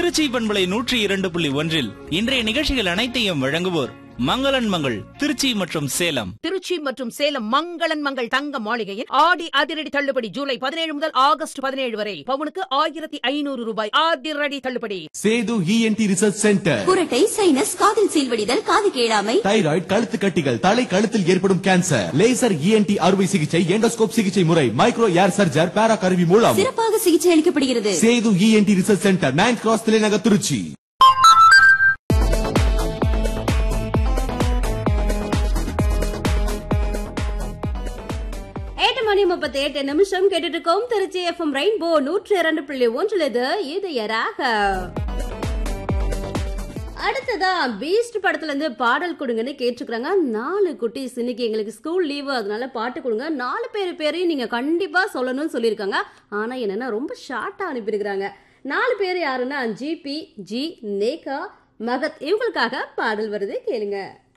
திருச்சி பண்பலை நூற்றி இரண்டு புள்ளி ஒன்றில் இன்றைய நிகழ்ச்சிகள் அனைத்தையும் வழங்குவோர் மங்களன் மங்கள் திருச்சி மற்றும் சேலம் திருச்சி மற்றும் சேலம் மங்களன் மங்கள் தங்க மாளிகையில் ஆடி அதிரடி தள்ளுபடி ஜூலை பதினேழு முதல் ஆகஸ்ட் பதினேழு வரை பவுனுக்கு ஆயிரத்தி ஐநூறு ரூபாய் அதிரடி தள்ளுபடி சேது இஎன்டி ரிசர்ச் சென்டர் குரட்டை சைனஸ் காதில் சீல்வடிதல் காது கேளாமை தைராய்டு கழுத்து கட்டிகள் தலை கழுத்தில் ஏற்படும் கேன்சர் லேசர் இஎன்டி அறுவை சிகிச்சை எண்டோஸ்கோப் சிகிச்சை முறை மைக்ரோ ஏர் சர்ஜர் பேரா கருவி மூலம் சிறப்பாக சிகிச்சை அளிக்கப்படுகிறது Sethu ENT research centre nine cross தலைநகர் திருச்சி எட்டு மணி முப்பத்தி எட்டு நிமிஷம் கேட்டுட்டு இருக்கோம் திருச்சி எஃப்எம் ரெயின்போ நூற்றி இரண்டு புள்ளி ஒன்றில் இது இதயராக அடுத்ததா பீஸ்ட் படத்துல இருந்து பாடல் கொடுங்கன்னு கேட்டிருக்காங்க நாலு குட்டி இன்னைக்கு எங்களுக்கு ஸ்கூல் லீவு அதனால பாட்டு கொடுங்க நாலு பேர் பேரையும் நீங்க கண்டிப்பா சொல்லணும்னு சொல்லியிருக்காங்க ஆனா என்னன்னா ரொம்ப ஷார்ட்டா அனுப்பியிருக்கிறாங்க நாலு பேர் யாருன்னா ஜிபி ஜி நேகா மகத் இவங்களுக்காக பாடல் வருது கேளுங்க